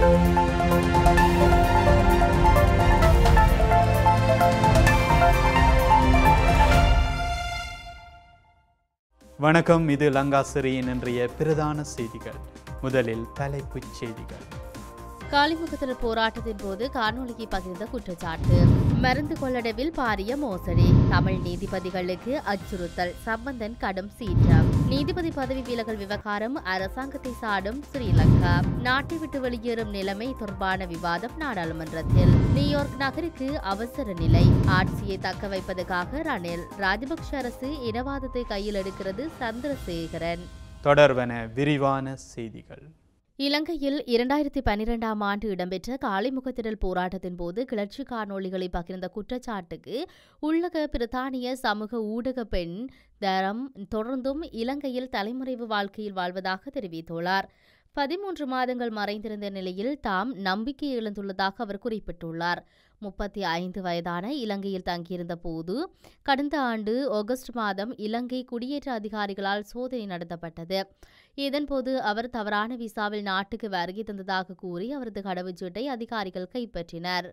வணக்கம் இது லங்காசிரியின் இன்றைய பிரதான செய்திகள் முதலில் தலைப்புச் செய்திகள் காலிமுகத்தினர் போராட்டத்தின் போது காணொலியை பகிர்ந்த குற்றச்சாட்டு மருந்து கொள்ளடவில் பாரிய மோசடி தமிழ் நீதிபதிகளுக்கு அச்சுறுத்தல் சம்பந்தன் கடும் சீற்றம் நீதிபதி பதவி விலகல் விவகாரம் அரசாங்கத்தை சாடும் ஸ்ரீலங்கா நாட்டை விட்டு வெளியேறும் நிலைமை தொடர்பான விவாதம் நாடாளுமன்றத்தில் நியூயார்க் நகருக்கு அவசர நிலை ஆட்சியை தக்க வைப்பதற்காக ரணில் ராஜபக்ஷ அரசு இனவாதத்தை கையில் எடுக்கிறது சந்திரசேகரன் தொடர்வன விரிவான செய்திகள் இலங்கையில் இரண்டாயிரத்தி பன்னிரெண்டாம் ஆண்டு இடம்பெற்ற காலிமுகத்திடல் போராட்டத்தின் போது கிளர்ச்சி காணொளிகளை பகிர்ந்த குற்றச்சாட்டுக்கு உள்ளக பிரித்தானிய சமூக ஊடக பெண் தரம் தொடர்ந்தும் இலங்கையில் தலைமறைவு வாழ்க்கையில் வாழ்வதாக தெரிவித்துள்ளார் பதிமூன்று மாதங்கள் மறைந்திருந்த நிலையில் தாம் நம்பிக்கை இழந்துள்ளதாக அவர் குறிப்பிட்டுள்ளார் முப்பத்தி ஐந்து வயதான இலங்கையில் தங்கியிருந்த போது கடந்த ஆண்டு ஆகஸ்ட் மாதம் இலங்கை குடியேற்ற அதிகாரிகளால் சோதனை நடத்தப்பட்டது இதன்போது அவர் தவறான விசாவில் நாட்டுக்கு வருகை தந்ததாக கூறி அவரது கடவுச்சீட்டை அதிகாரிகள் கைப்பற்றினர்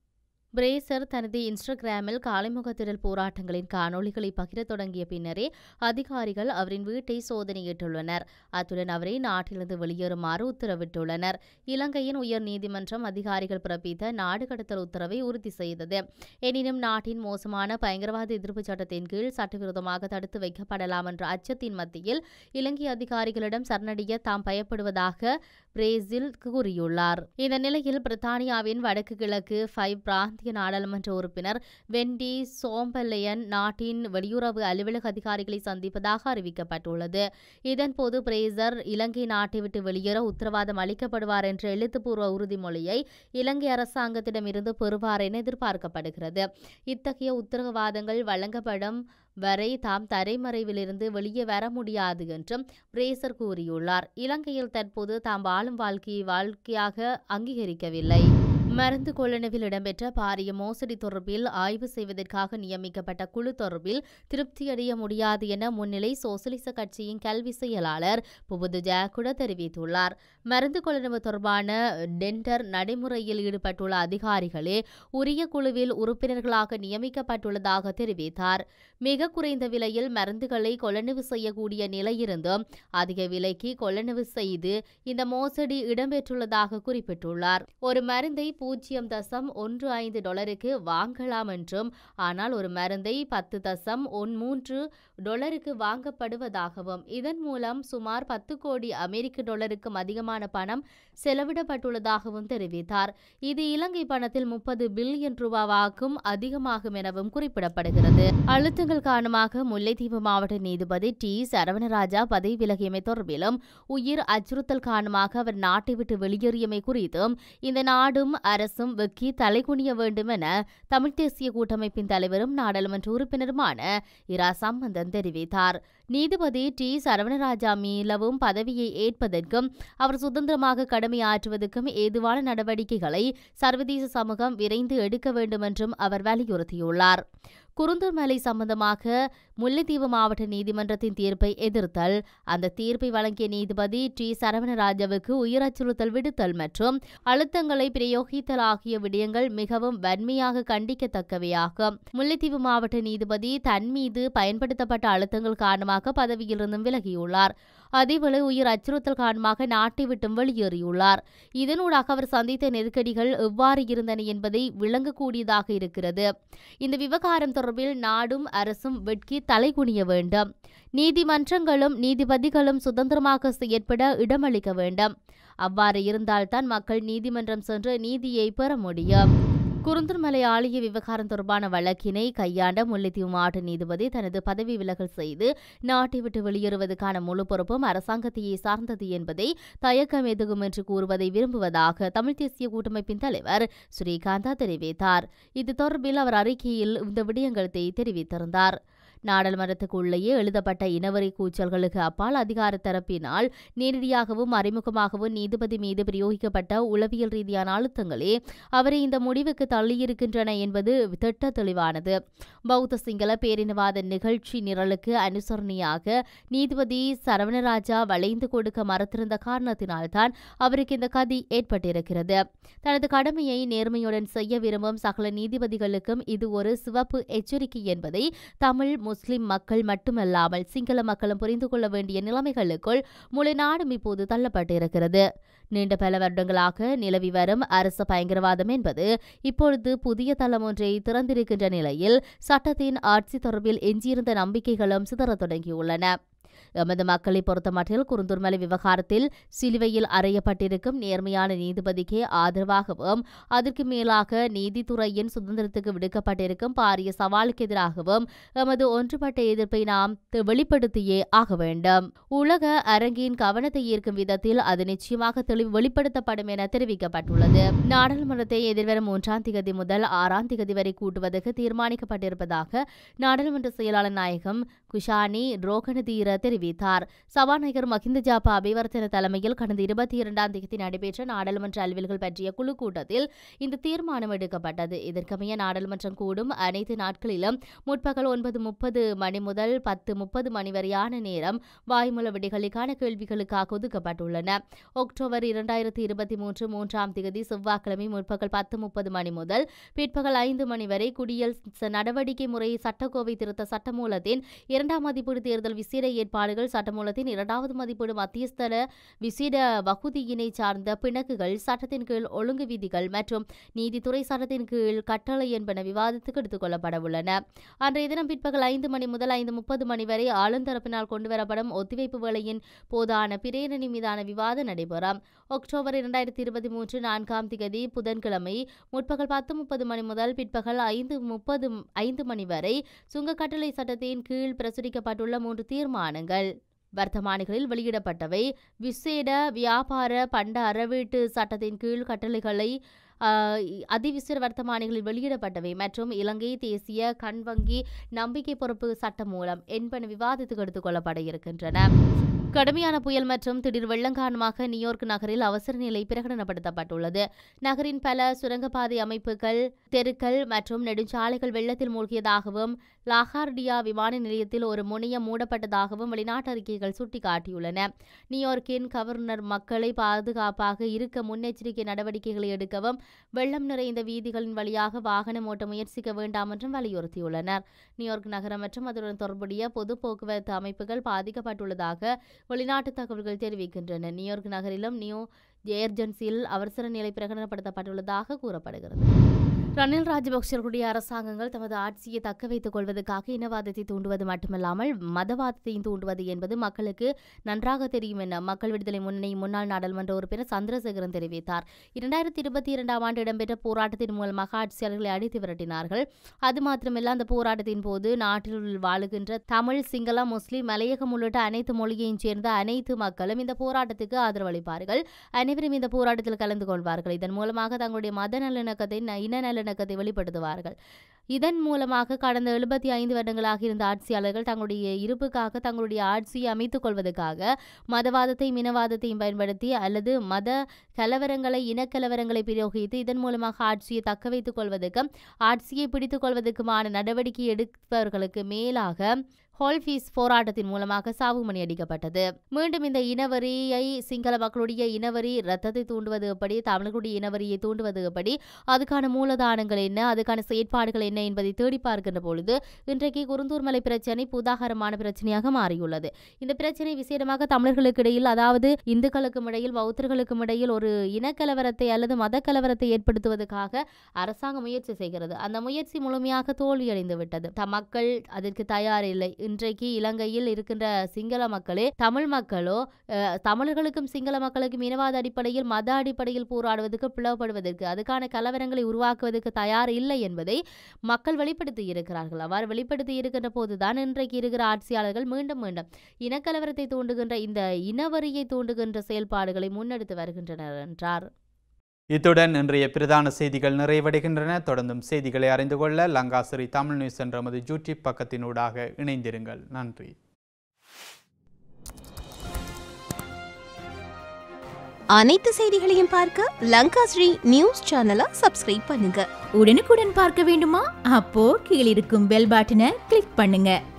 பிரேசர் தனது இன்ஸ்டாகிராமில் காலைமுகத்திடல் போராட்டங்களின் காணொளிகளை பகிரத் தொடங்கிய பின்னரே அதிகாரிகள் அவரின் வீட்டை சோதனையிட்டுள்ளனர் அத்துடன் அவரை நாட்டிலிருந்து வெளியேறுமாறு உத்தரவிட்டுள்ளனர் இலங்கையின் உயர் நீதிமன்றம் அதிகாரிகள் பிறப்பித்த நாடு கடத்தல் உத்தரவை உறுதி செய்தது எனினும் நாட்டின் மோசமான பயங்கரவாத எதிர்ப்பு சட்டத்தின் கீழ் சட்டவிரோதமாக தடுத்து வைக்கப்படலாம் என்ற அச்சத்தின் மத்தியில் இலங்கை அதிகாரிகளிடம் சரணடைய தாம் பயப்படுவதாக பிரேசில் கூறியுள்ளார் இந்த நிலையில் பிரித்தானியாவின் வடக்கு கிழக்கு ஃபைவ் பிராந்திய நாடாளுமன்ற உறுப்பினர் வெண்டி சோம்பல்லையன் நாட்டின் வெளியுறவு அலுவலக அதிகாரிகளை சந்திப்பதாக அறிவிக்கப்பட்டுள்ளது இதன்போது பிரேசர் இலங்கை நாட்டை விட்டு வெளியேற உத்தரவாதம் அளிக்கப்படுவார் என்ற எழுத்துப்பூர்வ உறுதிமொழியை இலங்கை அரசாங்கத்திடமிருந்து பெறுவார் என எதிர்பார்க்கப்படுகிறது இத்தகைய உத்தரவாதங்கள் வழங்கப்படும் வரை தாம் தரைமறைவிலிருந்து வெளியே வர முடியாது என்றும் பிரேசர் கூறியுள்ளார் இலங்கையில் தற்போது தாம் வாழும் வாழ்க்கையை வாழ்க்கையாக அங்கீகரிக்கவில்லை மருந்து கொள்ளளவில் இடம்பெற்ற பாரிய மோசடி தொடர்பில் ஆய்வு செய்வதற்காக நியமிக்கப்பட்ட குழு தொடர்பில் திருப்தியடைய முடியாது என முன்னிலை சோசலிச கட்சியின் கல்வி செயலாளர் புபுது ஜாக்குட தெரிவித்துள்ளார் மருந்து கொள்ளளவு தொடர்பான டெண்டர் நடைமுறையில் ஈடுபட்டுள்ள அதிகாரிகளே உரிய குழுவில் உறுப்பினர்களாக நியமிக்கப்பட்டுள்ளதாக தெரிவித்தார் மிக குறைந்த விலையில் மருந்துகளை கொள்ளளவு செய்யக்கூடிய நிலையிருந்தும் அதிக விலைக்கு கொள்ளளவு செய்து இந்த மோசடி இடம்பெற்றுள்ளதாக குறிப்பிட்டுள்ளார் ஒரு மருந்தை பூஜ்ஜியம் தசம் ஒன்று ஐந்து டாலருக்கு வாங்கலாம் என்றும் ஆனால் ஒரு மருந்தை பத்து தசம் ஒன் மூன்று டாலருக்கு வாங்கப்படுவதாகவும் இதன் மூலம் சுமார் பத்து கோடி அமெரிக்க டாலருக்கும் அதிகமான பணம் செலவிடப்பட்டுள்ளதாகவும் தெரிவித்தார் இது இலங்கை பணத்தில் முப்பது பில்லியன் ரூபாவாக்கும் அதிகமாகும் எனவும் குறிப்பிடப்படுகிறது அழுத்தங்கள் காரணமாக முல்லைத்தீவு மாவட்ட நீதிபதி டி சரவணராஜா பதவி விலகியமை தொடர்பிலும் உயிர் அச்சுறுத்தல் காரணமாக அவர் நாட்டை விட்டு வெளியேறியமை குறித்தும் இந்த நாடும் அரசும் வெக்கி தலைகுனிய வேண்டும் என தமிழ்த் தேசிய கூட்டமைப்பின் தலைவரும் நாடாளுமன்ற உறுப்பினருமான இரா சம்பந்தன் தெரிவித்தார் நீதிபதி டி சரவணராஜா மீளவும் பதவியை ஏற்பதற்கும் அவர் சுதந்திரமாக கடமையாற்றுவதற்கும் ஏதுவான நடவடிக்கைகளை சர்வதேச சமூகம் விரைந்து எடுக்க வேண்டும் என்றும் அவர் வலியுறுத்தியுள்ளார் குருந்தூர் மலை சம்பந்தமாக முல்லைத்தீவு மாவட்ட நீதிமன்றத்தின் தீர்ப்பை எதிர்த்தல் அந்த தீர்ப்பை வழங்கிய நீதிபதி டி சரவணராஜாவுக்கு உயிர் அச்சுறுத்தல் விடுத்தல் மற்றும் அழுத்தங்களை பிரயோகித்தல் ஆகிய விடயங்கள் மிகவும் வன்மையாக கண்டிக்கத்தக்கவையாகும் முல்லைத்தீவு மாவட்ட நீதிபதி தன் மீது பயன்படுத்தப்பட்ட அழுத்தங்கள் காரணமாக பதவியிலிருந்தும் விலகியுள்ளார் அதேவேளை உயிர் அச்சுறுத்தல் காரணமாக நாட்டை விட்டும் வெளியேறியுள்ளார் இதனூடாக அவர் சந்தித்த நெருக்கடிகள் எவ்வாறு இருந்தன என்பதை விளங்கக்கூடியதாக இருக்கிறது இந்த விவகாரம் தொடர்பில் நாடும் அரசும் வெட்கி தலைகுனிய வேண்டும் நீதிமன்றங்களும் நீதிபதிகளும் சுதந்திரமாக செயற்பட இடமளிக்க வேண்டும் அவ்வாறு இருந்தால்தான் மக்கள் நீதிமன்றம் சென்று நீதியை பெற முடியும் குருந்தர்மலை ஆலய விவகாரம் தொடர்பான வழக்கினை கையாண்ட முல்லைத்தீவு மாவட்ட நீதிபதி தனது பதவி விலகல் செய்து நாட்டை விட்டு வெளியேறுவதற்கான முழு பொறுப்பும் அரசாங்கத்தையே சார்ந்தது என்பதை தயக்கம் எதுவும் என்று கூறுவதை விரும்புவதாக தமிழ் தேசிய கூட்டமைப்பின் தலைவர் ஸ்ரீகாந்தா தெரிவித்தார் இது தொடர்பில் அவர் அறிக்கையில் இந்த விடயங்களை தெரிவித்திருந்தார் நாடாளுமன்றத்துக்கு உள்ளேயே எழுதப்பட்ட இனவரி கூச்சல்களுக்கு அப்பால் அதிகார தரப்பினால் நேரடியாகவும் மறைமுகமாகவும் நீதிபதி மீது பிரயோகிக்கப்பட்ட உளவியல் ரீதியான அழுத்தங்களே அவரை இந்த முடிவுக்கு தள்ளியிருக்கின்றன என்பது திட்ட தெளிவானது பௌத்த சிங்கள பேரினவாத நிகழ்ச்சி நிரலுக்கு அனுசரணையாக நீதிபதி சரவணராஜா வளைந்து கொடுக்க மறுத்திருந்த காரணத்தினால்தான் அவருக்கு இந்த கதி ஏற்பட்டிருக்கிறது தனது கடமையை நேர்மையுடன் செய்ய விரும்பும் சகல நீதிபதிகளுக்கும் இது ஒரு சிவப்பு எச்சரிக்கை என்பதை தமிழ் முஸ்லிம் மக்கள் மட்டுமல்லாமல் சிங்கள மக்களும் புரிந்து கொள்ள வேண்டிய நிலைமைகளுக்குள் முழு நாடும் இப்போது தள்ளப்பட்டிருக்கிறது நீண்ட பல வருடங்களாக நிலவி வரும் அரச பயங்கரவாதம் என்பது இப்பொழுது புதிய தளம் ஒன்றை திறந்திருக்கின்ற நிலையில் சட்டத்தின் ஆட்சி தொடர்பில் எஞ்சியிருந்த நம்பிக்கைகளும் சிதறத் தொடங்கியுள்ளன எமது மக்களை பொறுத்தமட்டில் குருந்தூர்மலை விவகாரத்தில் சிலுவையில் அறையப்பட்டிருக்கும் நேர்மையான நீதிபதிக்கே ஆதரவாகவும் அதற்கு மேலாக நீதித்துறையின் சுதந்திரத்துக்கு விடுக்கப்பட்டிருக்கும் பாரிய சவாலுக்கு எதிராகவும் எமது ஒன்றுபட்ட எதிர்ப்பை நாம் தி- வெளிப்படுத்தியே ஆக வேண்டும் உலக அரங்கின் கவனத்தை ஈர்க்கும் விதத்தில் அது நிச்சயமாக தெளிவு வெளிப்படுத்தப்படும் என தெரிவிக்கப்பட்டுள்ளது நாடாளுமன்றத்தை எதிர்வரும் மூன்றாம் திகதி முதல் ஆறாம் திகதி வரை கூட்டுவதற்கு தீர்மானிக்கப்பட்டிருப்பதாக நாடாளுமன்ற செயலாளர் நாயகம் குஷானி ரோகணதீர தெரிவித்தார் சபாநாயகர் மகிந்த ஜாபா அபிவர்த்தன தலைமையில் கடந்த இருபத்தி இரண்டாம் தேதி நடைபெற்ற நாடாளுமன்ற அலுவல்கள் பற்றிய குழு கூட்டத்தில் இந்த தீர்மானம் எடுக்கப்பட்டது இதற்கமைய நாடாளுமன்றம் கூடும் அனைத்து நாட்களிலும் முற்பகல் ஒன்பது முப்பது மணி முதல் பத்து முப்பது மணி வரையான நேரம் வாய்மூல விடைகளுக்கான கேள்விகளுக்காக ஒதுக்கப்பட்டுள்ளன அக்டோபர் இரண்டாயிரத்தி இருபத்தி மூன்று மூன்றாம் தேதி செவ்வாய்க்கிழமை முற்பகல் பத்து முப்பது மணி முதல் பிற்பகல் ஐந்து மணி வரை குடியல் ச- நடவடிக்கை முறை சட்டக்கோவை திருத்த சட்டமூலத்தின் இரண்டாம் மதிப்பீடு தேர்தல் விசேட ஏற்பாடுகள் சட்டமூலத்தின் இரண்டாவது மதிப்பீடு மத்தியஸ்தர விசேட வகுதியினை சார்ந்த பிணக்குகள் சட்டத்தின் கீழ் ஒழுங்கு விதிகள் மற்றும் நீதித்துறை சட்டத்தின் கீழ் கட்டளை என்பன விவாதத்துக்கு எடுத்துக் கொள்ளப்பட உள்ளன அன்றைய தினம் பிற்பகல் ஐந்து மணி முதல் ஐந்து முப்பது மணி வரை ஆளுந்தரப்பினால் கொண்டுவரப்படும் ஒத்திவைப்பு வேளையின் போதான பிரேரணி மீதான விவாதம் நடைபெறும் அக்டோபர் இரண்டாயிரத்தி இருபத்தி மூன்று நான்காம் திகதி புதன்கிழமை முற்பகல் பத்து முப்பது மணி முதல் பிற்பகல் ஐந்து முப்பது ஐந்து மணி வரை சுங்க கட்டளை சட்டத்தின் கீழ் பிரசுரிக்கப்பட்டுள்ள மூன்று தீர்மானங்கள் வர்த்தமானிகளில் வெளியிடப்பட்டவை விசேட வியாபார பண்ட அறவீட்டு சட்டத்தின் கீழ் கட்டளைகளை ஆஹ், அதிவிசேட வர்த்தமானிகளில் வெளியிடப்பட்டவை மற்றும் இலங்கை தேசிய கண் வங்கி நம்பிக்கை பொறுப்பு சட்டம் மூலம் என்பன விவாதத்துக்கு எடுத்துக் கொள்ளப்பட இருக்கின்றன கடுமையான புயல் மற்றும் திடீர் வெள்ளம் காரணமாக நியூயார்க் நகரில் அவசர நிலை பிரகடனப்படுத்தப்பட்டுள்ளது நகரின் பல சுரங்கப்பாதை அமைப்புகள் தெருக்கள் மற்றும் நெடுஞ்சாலைகள் வெள்ளத்தில் மூழ்கியதாகவும் லாகார்டியா விமான நிலையத்தில் ஒரு முனையம் மூடப்பட்டதாகவும் வெளிநாட்டு அறிக்கைகள் சுட்டிக்காட்டியுள்ளன நியூயார்க்கின் கவர்னர் மக்களை பாதுகாப்பாக இருக்க முன்னெச்சரிக்கை நடவடிக்கைகளை எடுக்கவும் வெள்ளம் நிறைந்த வீதிகளின் வழியாக வாகனம் ஓட்ட முயற்சிக்க வேண்டாம் என்றும் வலியுறுத்தியுள்ளனர் நியூயார்க் நகரம் மற்றும் அதனுடன் தொடர்புடைய பொது போக்குவரத்து அமைப்புகள் பாதிக்கப்பட்டுள்ளதாக வெளிநாட்டு தகவல்கள் தெரிவிக்கின்றன நியூயார்க் நகரிலும் நியூ ஏர்ஜென்சியில் அவசர நிலை பிரகடனப்படுத்தப்பட்டுள்ளதாக கூறப்படுகிறது ரணில் ராஜபக்சர்களுடைய அரசாங்கங்கள் தமது ஆட்சியை தக்க வைத்துக் கொள்வதற்காக இனவாதத்தை தூண்டுவது மட்டுமல்லாமல் மதவாதத்தையும் தூண்டுவது என்பது மக்களுக்கு நன்றாக தெரியும் என மக்கள் விடுதலை முன்னணி முன்னாள் நாடாளுமன்ற உறுப்பினர் சந்திரசேகரன் தெரிவித்தார் இரண்டாயிரத்தி இருபத்தி இரண்டாம் ஆண்டு இடம்பெற்ற போராட்டத்தின் மூலமாக ஆட்சியாளர்களை அடித்து விரட்டினார்கள் அது மாத்திரமல்ல அந்த போராட்டத்தின் போது நாட்டில் வாழுகின்ற தமிழ் சிங்கள முஸ்லிம் மலையகம் உள்ளிட்ட அனைத்து மொழியையும் சேர்ந்த அனைத்து மக்களும் இந்த போராட்டத்துக்கு ஆதரவளிப்பார்கள் அனைவரும் இந்த போராட்டத்தில் கலந்து கொள்வார்கள் இதன் மூலமாக தங்களுடைய மத நல்லிணக்கத்தை ந- இன நல்லிணக்கத்தை வெளிப்படுத்துவார்கள் இதன் மூலமாக கடந்த எழுபத்தி ஐந்து வருடங்களாக இருந்த ஆட்சியாளர்கள் தங்களுடைய இருப்புக்காக தங்களுடைய ஆட்சியை அமைத்துக் கொள்வதற்காக மதவாதத்தையும் இனவாதத்தையும் பயன்படுத்தி அல்லது மத கலவரங்களை இனக்கலவரங்களை பிரயோகித்து இதன் மூலமாக ஆட்சியை தக்க வைத்துக் கொள்வதற்கும் ஆட்சியை பிடித்துக் கொள்வதற்குமான நடவடிக்கை எடுப்பவர்களுக்கு மேலாக ஹோல்ஃபீஸ் போராட்டத்தின் மூலமாக சாவுமணி அடிக்கப்பட்டது மீண்டும் இந்த இனவரியை சிங்கள மக்களுடைய இனவரி ரத்தத்தை தூண்டுவது எப்படி தமிழர்களுடைய இனவரியை தூண்டுவது எப்படி அதுக்கான மூலதானங்கள் என்ன அதுக்கான செயற்பாடுகள் என்ன என்பதை தேடி பார்க்கின்ற பொழுது இன்றைக்கு குருந்தூர் மலை பிரச்சனை புதாகரமான பிரச்சனையாக மாறியுள்ளது இந்த பிரச்சனை விசேடமாக தமிழர்களுக்கு இடையில் அதாவது இந்துக்களுக்கும் இடையில் பௌத்தர்களுக்கும் இடையில் ஒரு இனக்கலவரத்தை அல்லது மத கலவரத்தை ஏற்படுத்துவதற்காக அரசாங்கம் முயற்சி செய்கிறது அந்த முயற்சி முழுமையாக தோல்வியடைந்து விட்டது த மக்கள் அதற்கு தயாரில்லை இன்றைக்கு இலங்கையில் இருக்கின்ற சிங்கள மக்களே தமிழ் மக்களோ அஹ், தமிழர்களுக்கும் சிங்கள மக்களுக்கும் இனவாத அடிப்படையில் மத அடிப்படையில் போராடுவதற்கு பிளவுபடுவதற்கு அதுக்கான கலவரங்களை உருவாக்குவதற்கு தயார் இல்லை என்பதை மக்கள் வெளிப்படுத்தி இருக்கிறார்கள் அவ்வாறு வெளிப்படுத்தி இருக்கின்ற போதுதான் இன்றைக்கு இருக்கிற ஆட்சியாளர்கள் மீண்டும் மீண்டும் இனக்கலவரத்தை தூண்டுகின்ற இந்த இனவரியை தூண்டுகின்ற செயல்பாடுகளை முன்னெடுத்து வருகின்றனர் என்றார் இத்துடன் இன்றைய பிரதான செய்திகள் நிறைவடைகின்றன தொடர்ந்தும் செய்திகளை அறிந்து கொள்ள லங்காசிரி தமிழ் நியூஸ் என்ற நமது யூடியூப் பக்கத்தினூடாக இணைந்திருங்கள் நன்றி அனைத்து செய்திகளையும் பார்க்க லங்கா ஸ்ரீ நியூஸ் சேனலை சப்ஸ்கிரைப் பண்ணுங்க உடனுக்குடன் பார்க்க வேண்டுமா அப்போ கீழிருக்கும் பெல் பட்டனை கிளிக் பண்ணுங்க